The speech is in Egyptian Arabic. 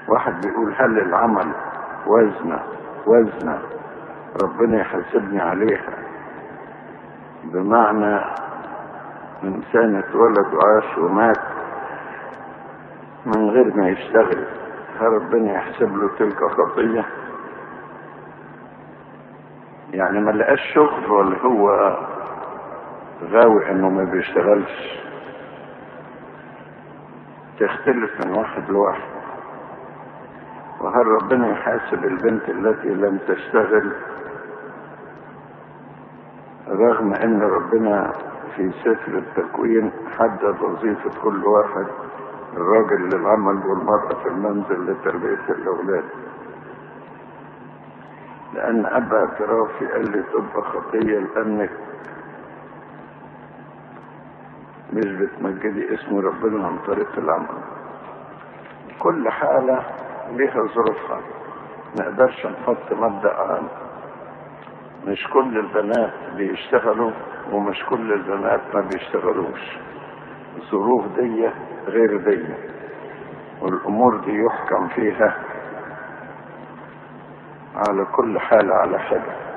واحد بيقول هل العمل وزنة وزنة ربنا يحاسبني عليها بمعنى إنسان اتولد وعاش ومات من غير ما يشتغل هل ربنا يحسب له تلك خطية يعني ما لقاش شغل ولا هو غاوي انه ما بيشتغلش تختلف من واحد لواحد وهل ربنا يحاسب البنت التي لم تشتغل رغم ان ربنا في سفر التكوين حدد وظيفة كل واحد الراجل للعمل والمرأة في المنزل لتربية الأولاد لأن أبا اعترافي قال لي تبقى خطية لأنك مش بتمجدي اسم ربنا عن طريق العمل كل حالة ليها ظروفها ما نقدرش نحط مبدأ عام مش كل البنات بيشتغلوا ومش كل البنات ما بيشتغلوش الظروف دي غير دي والامور دي يحكم فيها على كل حالة على حدة